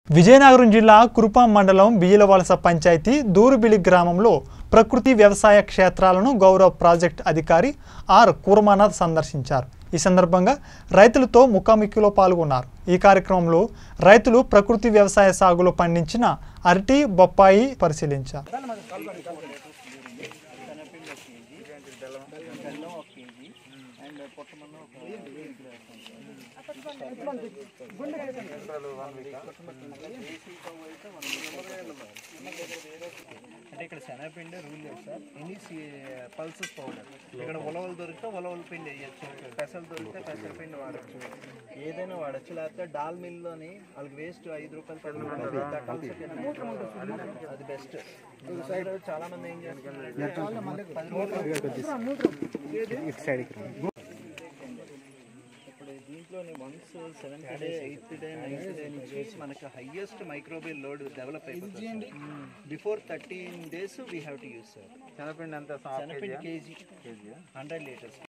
విజయనగరం జిల్లా కురుపాం మండలం బియ్యలవలస పంచాయతీ దూరుబిలి గ్రామంలో ప్రకృతి వ్యవసాయ క్షేత్రాలను గౌరవ ప్రాజెక్ట్ అధికారి ఆర్ కూర్మానాథ్ సందర్శించారు ఈ సందర్భంగా రైతులతో ముఖాముఖిలో పాల్గొన్నారు ఈ కార్యక్రమంలో రైతులు ప్రకృతి వ్యవసాయ సాగులో పండించిన అరటి బొప్పాయి పరిశీలించారు అంటే ఇక్కడ శనగపిండి రూల్ లేదు సార్ ఎన్ని పల్సెస్ పౌడర్ ఇక్కడ ఉలవలు దొరికితే ఉలవల పిండి వేయచ్చు పెసలు దొరికితే పెసల పిండి వాడచ్చు ఏదైనా వాడచ్చు లేకపోతే డాల్ మిల్లోని వాళ్ళకి వేస్ట్ ఐదు రూపాయలు పది రూపాయలు దట్టాల్సి కింద అది బెస్ట్ చాలా మంది ఏం చేస్తున్నారు పది రూపాయలు ఇప్పుడు దీంట్లోని once seventh day eighth day ninth day నుంచి మనకి హైయెస్ట్ మైక్రోబియల్ లోడ్ డెవలప్ అయిపోతుంది before thirteen days we have to use sir శనగపిండి ఎంత శనగపిండి కేజీ హండ్రెడ్ లీటర్స్